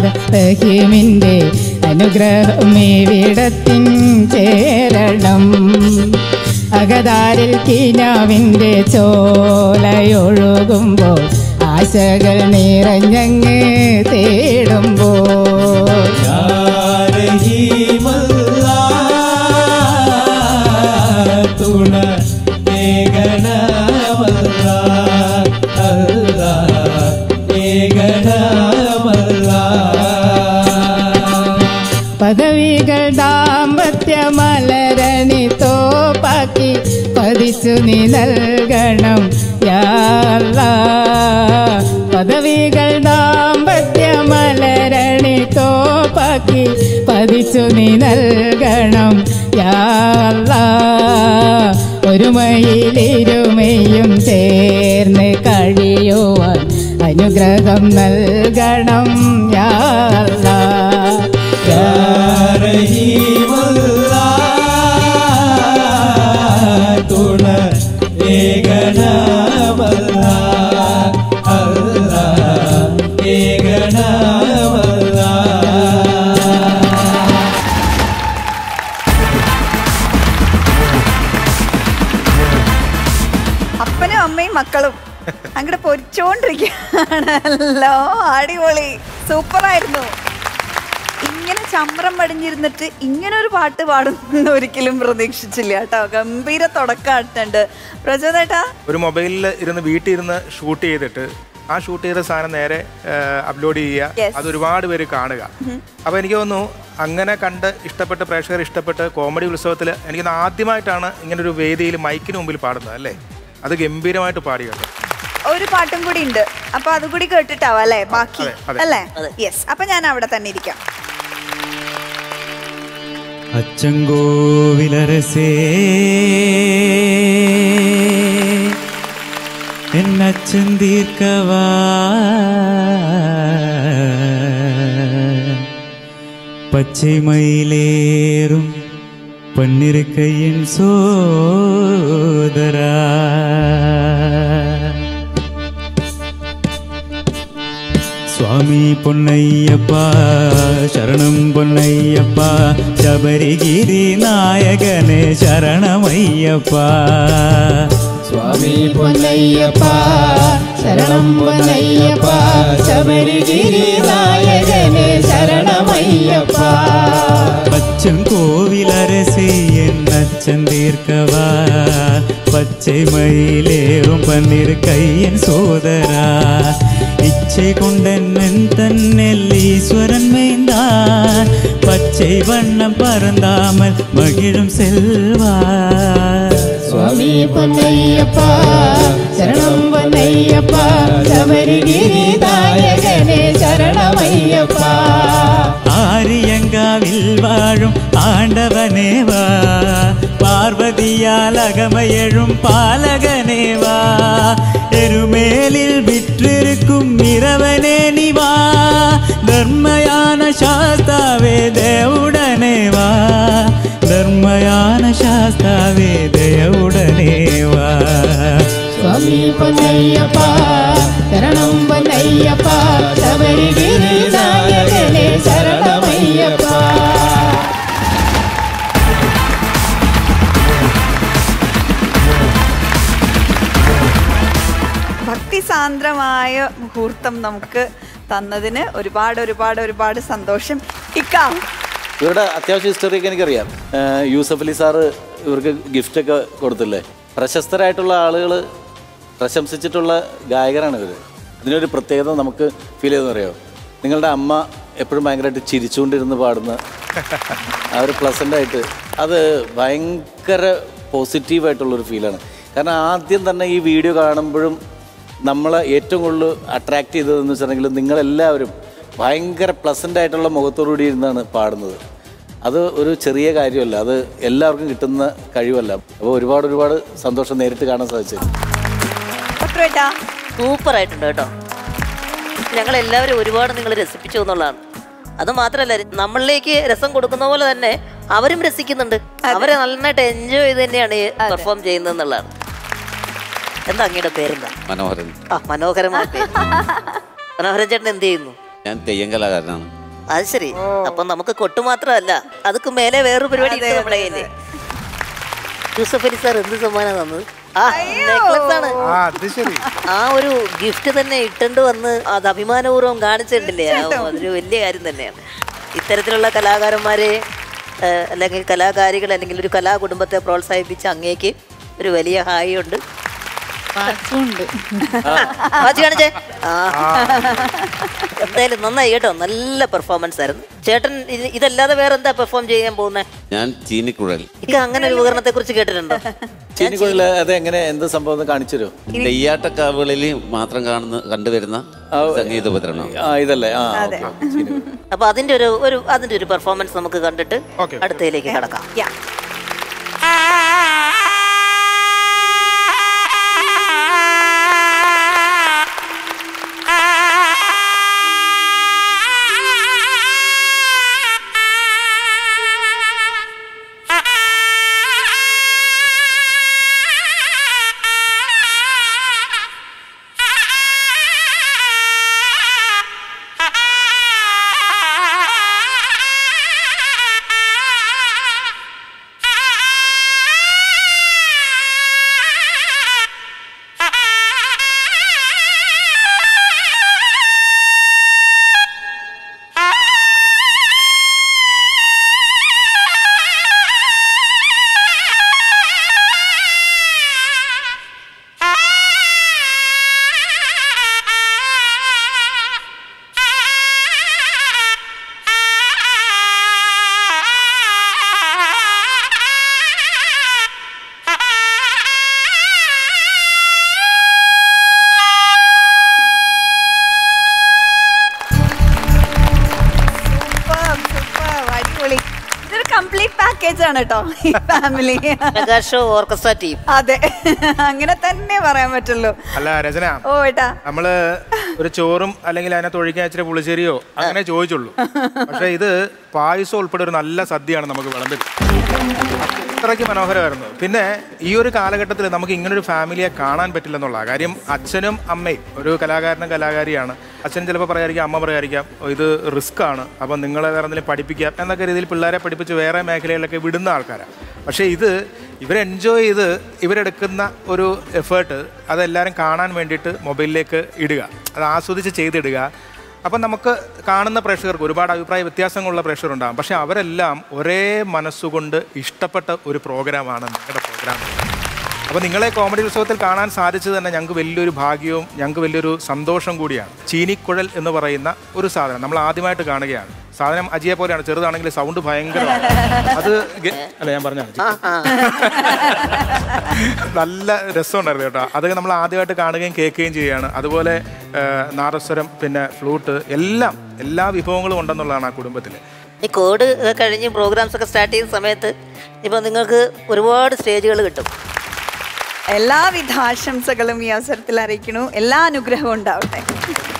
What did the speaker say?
റഹീമിൻ്റെ അനുഗ്രഹം ഇവിടത്തിൻ ചേരണം അകതാരിൽ കിനാവിൻ്റെ ചോലയൊഴുകുമ്പോൾ ആശകൾ നിറഞ്ഞങ്ങ് തേടുമ്പോൾ തുണ ഏകണമല്ല അല്ല ഏകണമല്ല പദവികൾ ദാമ്പത്യ മലരണി തോപ്പാക്കി പതിച്ചു നീ നൽകണം യാല്ല പദവികൾ ദാമ്പത്യ മലരണി തോപ്പാക്കി പതിച്ചു നീ നൽകണം യാല്ല ഒരുമയിലിരുമയും ചേർന്ന് കഴിയുവാൻ അനുഗ്രഹം നൽകണം യാല്ല തുണ ഏകണമല്ല അല്ല ഏകണമല്ല അപ്പനും അമ്മയും മക്കളും അങ്ങോട്ട് പൊരിച്ചോണ്ടിരിക്കുകയാണല്ലോ അടിപൊളി സൂപ്പറായിരുന്നു ഇങ്ങനെ ചമ്രം പടിഞ്ഞിരുന്നിട്ട് ഇങ്ങനെ ഒരു പാട്ട് പാടുന്ന ഒരിക്കലും പ്രതീക്ഷിച്ചില്ല കേട്ടോ ഗംഭീര തുടക്കാട്ടുണ്ട് പ്രചോദേട്ടാ ഒരു മൊബൈലിൽ ഇരുന്ന് വീട്ടിൽ ഇരുന്ന് ഷൂട്ട് ചെയ്തിട്ട് ആ ഷൂട്ട് ചെയ്ത സാധനം നേരെ അപ്ലോഡ് Yes. ചെയ്യുക അത് ഒരുപാട് പേര് കാണുക അപ്പോൾ എനിക്ക് തോന്നുന്നു അങ്ങനെ കണ്ട് ഇഷ്ടപ്പെട്ട് പ്രേക്ഷകർ ഇഷ്ടപ്പെട്ട് കോമഡി ഉത്സവത്തിൽ എനിക്ക് തോന്നുന്നു ആദ്യമായിട്ടാണ് ഇങ്ങനെ ഒരു വേദിയിൽ മൈക്കിന് മുമ്പിൽ പാടുന്നത് അല്ലേ അത് ഗംഭീരമായിട്ട് പാടി കേട്ടോ ഒരു പാട്ടും കൂടി ഉണ്ട് അപ്പൊ അതുകൂടി കേട്ടിട്ടാവും അല്ലേ ബാക്കി അതെ, അതെ. അല്ലേ യെസ് അപ്പൊ ഞാൻ അവിടെ തന്നെ ഇരിക്കാം അച്ചങ്കോവിലരസേ എന്നച്ഛൻ തീർക്കവാ പച്ചൈമയിലേറും പന്നിരുക്കയ്യൻ സോദരാ സ്വാമി പൊന്നയ്യപ്പ ശരണം പൊന്നയ്യപ്പ ശബരിഗിരി നായകനെ ശരണമയ്യപ്പ സ്വാമി പൊന്നയ്യപ്പ ശരണം പൊന്നയ്യപ്പ ശബരിഗിരി നായകനെ ശരണമയ്യപ്പ അച്ഛൻ കോവിലരസേ എന്നച്ഛൻ തീർക്കവാ പച്ചൈമയിലേറും പന്നിർ കയ്യൻ സോദരാ ഇച്ഛை கொண்டென் தன்னில் ஈஸ்வரன் மேய்ந்தான் பச்சை வண்ணம் பறந்தாமல் மகிழும் செல்வா സ്വാമി പൊന്നയ്യപ്പ ശരണം പൊന്നയ്യപ്പ ശബരിഗിരി നായകനെ ശരണമയ്യപ്പ ஆரியங்காவில் வாழும் ஆண்டவனேவா பார்வதியால் அகமையழும் பாலகனேவா எருமேலில் விற்றிருக்கும் இரவனே நிவா தர்மயான சாஸ்தாவே தேவுடனேவா தர்மயான சாஸ்தாவே தேவுடனேவா സ്വാമി പൊന്നയ്യപ്പ ശരണം പൊന്നയ്യപ്പ ശബരിഗിരി നായകനെ ശരണമയ്യപ്പ ഭക്തിസാന്ദ്രമായ മുഹൂർത്തം നമുക്ക് തന്നതിന് ഒരുപാട് ഒരുപാട് ഒരുപാട് സന്തോഷം ഇക്കാം ഇവരുടെ അത്യാവശ്യം ഹിസ്റ്ററിയൊക്കെ എനിക്കറിയാം ഏഹ് യൂസഫ് അലി സാറ് ഇവർക്ക് ഗിഫ്റ്റൊക്കെ കൊടുത്തില്ലേ പ്രശസ്തരായിട്ടുള്ള ആളുകൾ പ്രശംസിച്ചിട്ടുള്ള ഗായകരാണ് ഇവർ ഇതിനൊരു പ്രത്യേകത നമുക്ക് ഫീൽ ചെയ്തെന്ന് അറിയോ നിങ്ങളുടെ അമ്മ എപ്പോഴും ഭയങ്കരമായിട്ട് ചിരിച്ചുകൊണ്ടിരുന്ന് പാടുന്ന ആ ഒരു പ്ലസൻ്റ് ആയിട്ട് അത് ഭയങ്കര പോസിറ്റീവായിട്ടുള്ളൊരു ഫീലാണ് കാരണം ആദ്യം തന്നെ ഈ വീഡിയോ കാണുമ്പോഴും നമ്മളെ ഏറ്റവും കൂടുതൽ അട്രാക്ട് ചെയ്തതെന്ന് വെച്ചിട്ടുണ്ടെങ്കിൽ നിങ്ങളെല്ലാവരും ഭയങ്കര പ്ലസൻ്റ് ആയിട്ടുള്ള മുഖത്തോടുകൂടി ഇരുന്നാണ് പാടുന്നത് അത് ഒരു ചെറിയ കാര്യമല്ല അത് എല്ലാവർക്കും കിട്ടുന്ന കഴിവല്ല അപ്പോൾ ഒരുപാട് ഒരുപാട് സന്തോഷം നേരിട്ട് കാണാൻ സാധിച്ചത് പക്രുവേട്ടാ സൂപ്പർ ആയിട്ടുണ്ട് കേട്ടോ ഞങ്ങൾ എല്ലാവരും ഒരുപാട് നിങ്ങൾ രസിപ്പിച്ചു എന്നുള്ളതാണ് അത് മാത്രമല്ല നമ്മളിലേക്ക് രസം കൊടുക്കുന്ന പോലെ തന്നെ അവരും രസിക്കുന്നുണ്ട് അവരെ നന്നായിട്ട് എൻജോയ് ചെയ്ത് തന്നെയാണ് പെർഫോം ചെയ്യുന്നത് എന്നുള്ളതാണ് എന്താ അങ്ങയുടെ പേരെന്താ മനോഹരൻ ആ മനോഹരമായ പേര് മനോഹരൻ ചേട്ടൻ എന്ത് ചെയ്യുന്നു ഞാൻ തെയ്യം കലാകാരനാണ് അത് ശരി അപ്പൊ നമുക്ക് കൊട്ടു മാത്രമല്ല അതൊക്കെ മേലെ വേറൊരു പരിപാടി ഉണ്ട് നമ്മുടെ കയ്യില് യൂസഫ് അലി സാർ എന്ത് സമ്മാനം തന്നത് ആ necklace ആണ് ആ അത് ശരി ആ ഒരു ഗിഫ്റ്റ് തന്നെ ഇട്ടുണ്ട് വന്ന് അത് അഭിമാനപൂർവ്വം കാണിച്ചിട്ടില്ലേ ആ, അതൊരു വലിയ കാര്യം തന്നെയാണ് ഇത്തരത്തിലുള്ള കലാകാരന്മാരെ ഏഹ്, അല്ലെങ്കിൽ കലാകാരികൾ അല്ലെങ്കിൽ ഒരു കലാകുടുംബത്തെ പ്രോത്സാഹിപ്പിച്ച അങ്ങേക്ക് ഒരു വലിയ ഹായി ഉണ്ട് ഉണ്ട് വാച്ച് കാണിച്ചേ ആ എന്തായാലും നന്നായി കേട്ടോ നല്ല പെർഫോമൻസ് ആയിരുന്നു ചേട്ടൻ ഇത് ഇതല്ലാതെ വേറെ എന്താ പെർഫോം ചെയ്യാൻ പോകുന്നത് ഞാൻ ചീനിക്കുഴൽ ഇക്ക അങ്ങനെ ഒരു ഉപകരണത്തെ കുറിച്ച് കേട്ടിട്ടുണ്ടോ ചീനിക്കുഴൽ അത് എങ്ങനെ എന്ത് സംഭവം ഒന്ന് കാണിച്ചു തരുമോ തെയ്യാട്ടക്കാവുകളിൽ മാത്രം കാണുന്ന കണ്ടുവരുന്ന സംഗീത ഉപകരണം ആ ഇതല്ലേ ആ ഓക്കെ അപ്പൊ അതിന്റെ ഒരു ഒരു അതിന്റെ ഒരു പെർഫോമൻസ് നമുക്ക് കണ്ടിട്ട് Okay. അടുത്തയിലേക്ക് കടക്കാം Yeah. Superb, superb. അടിപൊളി ഇതൊരു കംപ്ലീറ്റ് പാക്കേജ് ആണ് കേട്ടോ ഈ family mega show orchestra team അതെ അങ്ങനെ തന്നെ പറയാൻ പറ്റുള്ളൂ അല്ല രചന ഓ ഏട്ടാ നമ്മള് ഒരു ചോറും അല്ലെങ്കിൽ അതിനകത്ത് ഒഴിക്കാൻ ഇച്ചിരി പുളിശ്ശേരിയോ അങ്ങനെ ചോദിച്ചുള്ളൂ പക്ഷെ ഇത് പായസം ഉൾപ്പെടെ ഒരു നല്ല സദ്യയാണ് നമുക്ക് വിളമ്പല് അത്രയ്ക്ക് മനോഹരമായിരുന്നു പിന്നെ ഈ ഒരു കാലഘട്ടത്തിൽ നമുക്ക് ഇങ്ങനൊരു ഫാമിലിയെ കാണാൻ പറ്റില്ലെന്നുള്ള കാര്യം അച്ഛനും അമ്മയും ഒരു കലാകാരനും കലാകാരിയാണ് അച്ഛൻ ചിലപ്പോൾ പറയായിരിക്കാം അമ്മ പറയായിരിക്കാം "ഓ, ഇത് റിസ്ക് ആണ് അപ്പം നിങ്ങളെ വേറെ എന്തെങ്കിലും പഠിപ്പിക്കാം എന്നൊക്കെ രീതിയിൽ പിള്ളേരെ പഠിപ്പിച്ച് വേറെ മേഖലകളിലൊക്കെ വിടുന്ന ആൾക്കാരാണ് പക്ഷേ ഇത് ഇവർ എൻജോയ് ചെയ്ത് ഇവരെടുക്കുന്ന ഒരു എഫേർട്ട് അതെല്ലാവരും കാണാൻ വേണ്ടിയിട്ട് മൊബൈലിലേക്ക് ഇടുക അത് ആസ്വദിച്ച് ചെയ്തിടുക അപ്പം നമുക്ക് കാണുന്ന പ്രേക്ഷകർക്ക് ഒരുപാട് അഭിപ്രായ വ്യത്യാസങ്ങളുള്ള പ്രേക്ഷകർ ഉണ്ടാകും പക്ഷെ അവരെല്ലാം ഒരേ മനസ്സുകൊണ്ട് ഇഷ്ടപ്പെട്ട ഒരു പ്രോഗ്രാമാണ് നിങ്ങളുടെ പ്രോഗ്രാം അപ്പോൾ നിങ്ങളെ കോമഡി ഉത്സവത്തിൽ കാണാൻ സാധിച്ചത് തന്നെ ഞങ്ങൾക്ക് വലിയൊരു ഭാഗ്യവും ഞങ്ങൾക്ക് വലിയൊരു സന്തോഷം കൂടിയാണ് ചീനിക്കുഴൽ എന്ന് പറയുന്ന ഒരു സാധനം നമ്മൾ ആദ്യമായിട്ട് കാണുകയാണ് സാധനം അജിയെ പോലെയാണ് ചെറുതാണെങ്കിൽ സൗണ്ട് ഭയങ്കരമാണ് അത് ഗ- അല്ല ഞാൻ പറഞ്ഞാണ് നല്ല രസമുണ്ടായിരുന്നു കേട്ടോ അതൊക്കെ നമ്മൾ ആദ്യമായിട്ട് കാണുകയും കേൾക്കുകയും ചെയ്യുകയാണ് അതുപോലെ ആ, നാദസ്വരം പിന്നെ ഫ്ലൂട്ട് എല്ലാം എല്ലാ വിഭവങ്ങളും ഉണ്ടെന്നുള്ളതാണ് ആ കുടുംബത്തിൽ ഈ കോഡ് ഒക്കെ കഴിഞ്ഞ് പ്രോഗ്രാംസ് ഒക്കെ സ്റ്റാർട്ട് ചെയ്യുന്ന സമയത്ത് ഇപ്പൊ നിങ്ങൾക്ക് ഒരുപാട് സ്റ്റേജുകൾ കിട്ടും എല്ലാവിധ ആശംസകളും ഈ അവസരത്തിൽ അറിയിക്കണു എല്ലാ അനുഗ്രഹവും ഉണ്ടാവട്ടെ